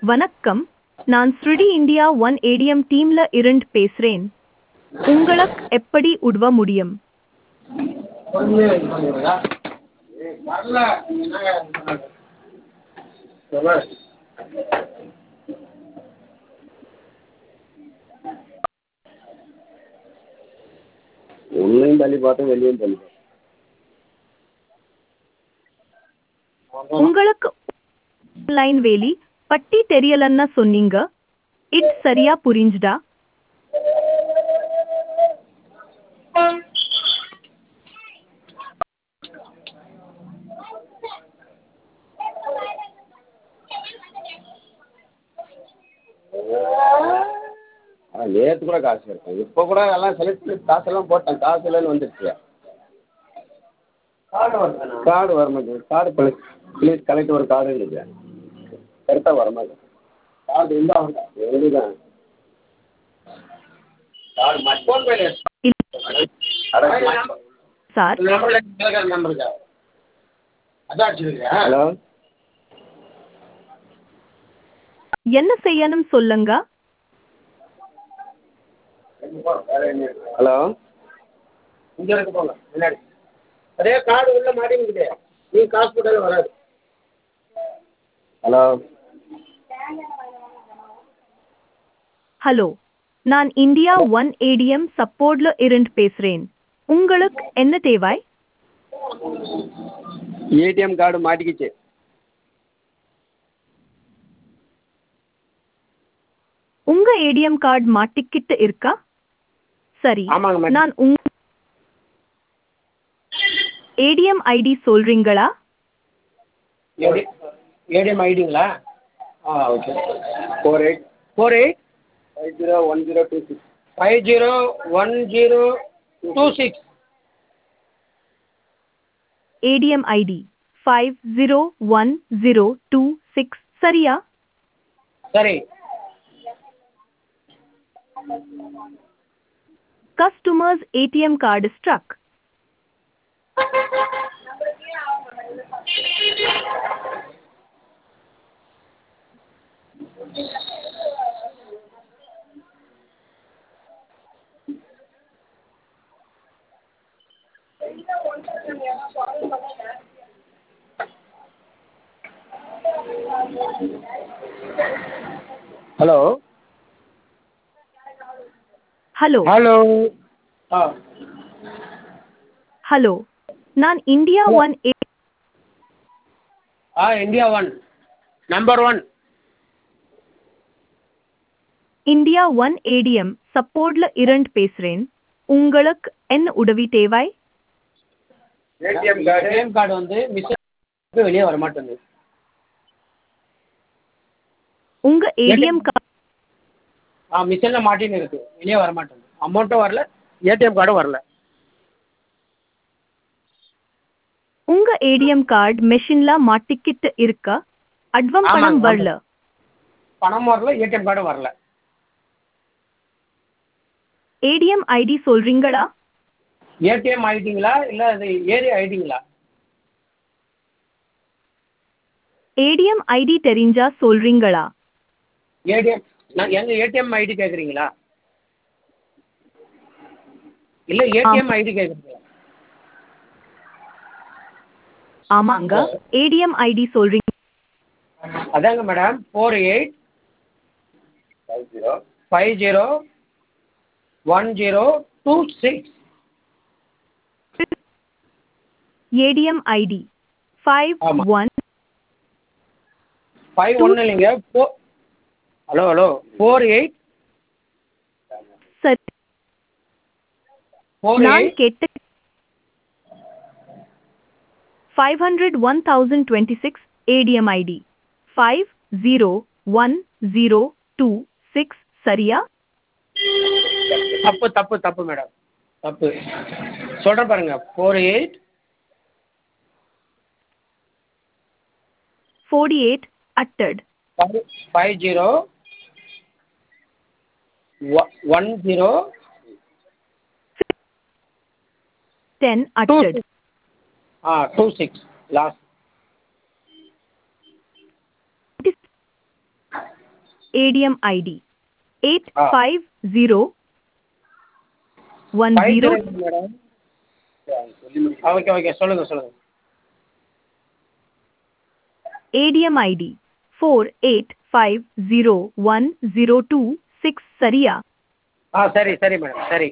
வணக்கம் நான் ஸ்ருடி இந்தியா ஒன் ஏடிஎம் டீம்ல இருந்து பேசுறேன் உங்களுக்கு எப்படி உதவ முடியும் உள்ளேயும் தள்ளி பார்த்தேன் வெளியும் தள்ளி பார்த்தேன் உங்களுக்கு லைன் வேலி பட்டி தெரியலன்னா சொன்னீங்க இது சரியா புரிஞ்சுதா ஆ நேற்று கூட காசு எடுத்தேன் இப்போ கூட எல்லாம் செலக்ட் பண்ணி காசெல்லாம் போட்டேன் காசு இல்லைன்னு வந்துடுச்சு கார்டு வரல கார்டு வர மாட்டேங்குது கார்டு ப்ளீஸ் ப்ளீஸ் கலெக்ட் ஒரு கார்டு இருக்குது கரெக்டாக வர மாட்டேங்குது கார்டு இருந்தால் எழுதுதான் கார்டு மாட்டி ஃபோன் பே சார் ஹலோ என்ன செய்யணும் சொல்லுங்க ஹலோ இங்கே இருக்கு போங்க முன்னாடி அதே கார்டு உள்ள மாட்டேங்குது நீ காசு போட்டாலும் வராது ஹலோ ஹலோ நான் இந்தியா ஒன் ஏடிஎம் சப்போர்ட்ல இருந்து பேசுறேன் உங்களுக்கு என்ன தேவை ஏடிஎம் கார்டு மாட்டிக்கிச்சு உங்க ஏடிஎம் கார்டு மாட்டிக்கிட்டு இருக்கா சரி ஆமாங்க மேடம். நான் உங் ஏடிஎம் ஐடி சொல்றீங்களா ஏடி ஏடிஎம் ஐடிங்களா ஆ okay four eight four eight five zero one zero two six five zero one zero two six ATM ID five zero one zero two six சரியா சரி customers ATM card struck hello hello hello ஆ hello நான் India one ஏ ஆ India one number one India one ATM சப்போர்ட்ல இருந்து பேசுறேன் உங்களுக்கு என்ன உதவி தேவை ஏடிஎம் கார்டு ஏடிஎம் கார்டு வந்து மிஸ் வெளியே வர மாட்டேங்குது உங்க ஏடிஎம் கார்டு ஆ மிஷினில் மாட்டின்னு இருக்கு வெளியே வர மாட்டேங்குது அமௌண்ட்டும் வரல ஏடிஎம் கார்டும் வரல உங்க ஏடிஎம் கார்டு மெஷின்ல மாட்டிக்கிட்டு இருக்கா அட்வம் ஆமாங்க, பணம் ஆமாங்க. வரல பணம் வரல ஏடிஎம் கார்டும் வரல ஏடிஎம் ஐடி சொல்றீங்களா ஏடிஎம் ஐடிங்களா இல்லை அது ஏரியா ஐடிங்களா ஏடிஎம் ஐடி தெரிஞ்சா சொல்றீங்களா ஏடிஎம் நான் எங்கள் ஏடிஎம் ஐடி கேட்குறீங்களா இல்லை ஏடிஎம் ஐடி கேட்குறீங்களா ஆமாங்க ஏடிஎம் ஐடி சொல்றீங்க அதாங்க madam four eight five zero five zero one zero two six ATM ID five ஆமா. ஒன் ஃபைவ் ஒன்று இல்லைங்க four hello hello four eight சரி ஃபோர் நான் எயிட் கேட்ட five hundred one thousand twenty six ATM ID five zero one zero two six சரியா தப்பு தப்பு தப்பு மேடம் தப்பு சொல்கிறேன் பாருங்க ஃபோர் எயிட் ஃபோர்டி எயிட் அட்டட் five five zero one zero ten two அட்டட் ஆ two six last ATM ID eight ஆ. Five zero one five zero madam okay okay சொல்லுங்கள் சொல்லுங்கள் ATM ID four eight five zero one zero two six சரியா ஆ சரி சரி madam சரி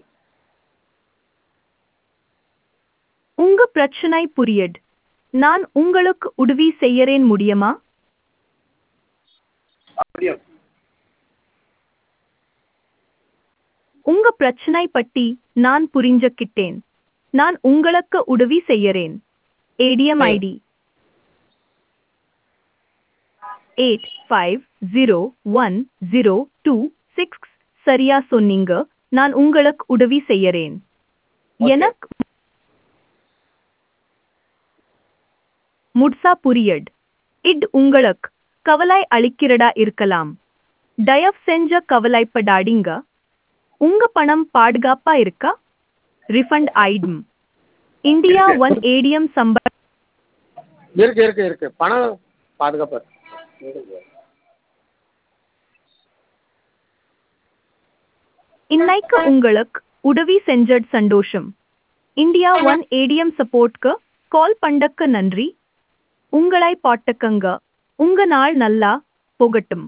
உங்க பிரச்சனை புரியட் நான் உங்களுக்கு உதவி செய்யறேன் முடியுமா அப்படியே உங்க பிரச்சனை பற்றி நான் புரிஞ்சுக்கிட்டேன் நான் உங்களுக்கு உதவி செய்யறேன் ஏடிஎம் சரி. ID eight five zero one zero two six சரியா சொன்னீங்க நான் உங்களுக்கு உதவி செய்யறேன் Okay. எனக்கு முட்சா புரியட் இட் உங்களுக்கு கவலை அளிக்கிறதா இருக்கலாம் தயவு செஞ்ச கவலைப்படாதீங்க உங்க பணம் பாதுகாப்பா இருக்கா ரிஃபண்ட் ஆயிடும் இந்தியா ஒன் ஏடிஎம் சம்ப இருக்கு இருக்கு இருக்கு பணம் பாதுகாப்பு இன்னைக்கு உங்களுக்கு உதவி செஞ்சட் சந்தோஷம் இந்தியா ஒன் ஏடிஎம் சப்போர்ட்க்கு கால் பண்ணக்கு நன்றி உங்களை பாட்டுக்கங்க உங்க நாள் நல்லா போகட்டும்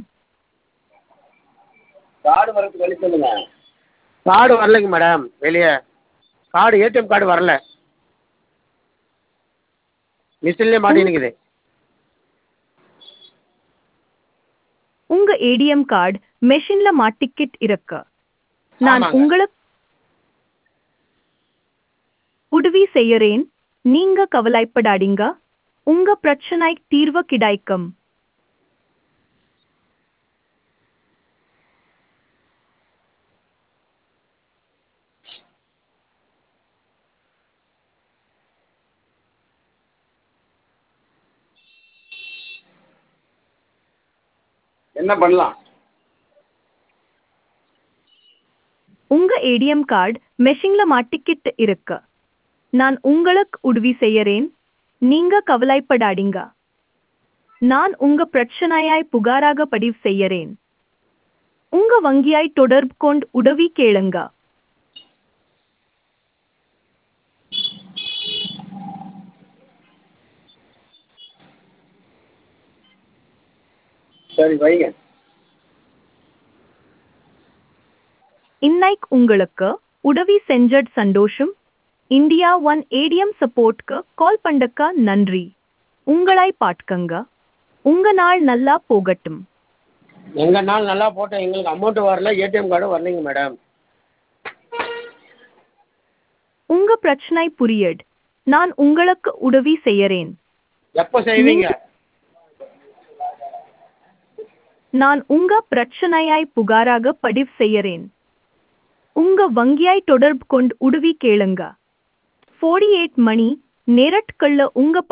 கார்டு வரதுக்கு வழி சொல்லுங்க கார்டு வரலைங்க மேடம் வெளியே கார்டு ஏடிஎம் கார்டு வரல மிஷின்லேயே மாட்டினுக்குது உங்க ஏடிஎம் கார்டு மெஷின்ல மாட்டிக்கிட் இருக்கு நான் ஆமாங்க. உங்களுக்கு உதவி செய்யறேன் நீங்க கவலைப்படாதீங்க உங்க பிரச்சனை தீர்வு கிடைக்கும் என்ன பண்ணலாம் உங்க ஏடிஎம் கார்டு மெஷின்ல மாட்டிக்கிட்டு இருக்கு நான் உங்களுக்கு உதவி செய்யறேன் நீங்க கவலைப்படாதீங்க நான் உங்க பிரச்சனையாய் புகாராக பதிவு செய்யறேன் உங்க வங்கியாய் தொடர்பு கொண்டு உதவி கேளுங்க சரி வைங்க இன்னைக்கு உங்களுக்கு உதவி செஞ்சட் சந்தோஷம் இந்தியா ஒன் ஏடிஎம் சப்போர்ட்க்கு கால் பண்ணக்க நன்றி உங்களை பாட்கங்க உங்க நாள் நல்லா போகட்டும் எங்கள் நாள் நல்லா போட்டோம் எங்களுக்கு அமௌண்ட்டு வரல ஏடிஎம் கார்டும் வரலைங்க மேடம் உங்க பிரச்சனை புரியட் நான் உங்களுக்கு உதவி செய்யறேன் எப்போ செய்வீங்க நான் உங்க பிரச்சனையாய் புகாராக பதிவு செய்யறேன் உங்க வங்கியாய் தொடர்பு கொண்டு உதவி கேளுங்க 48 மணி நேரட்கள்ள உங்க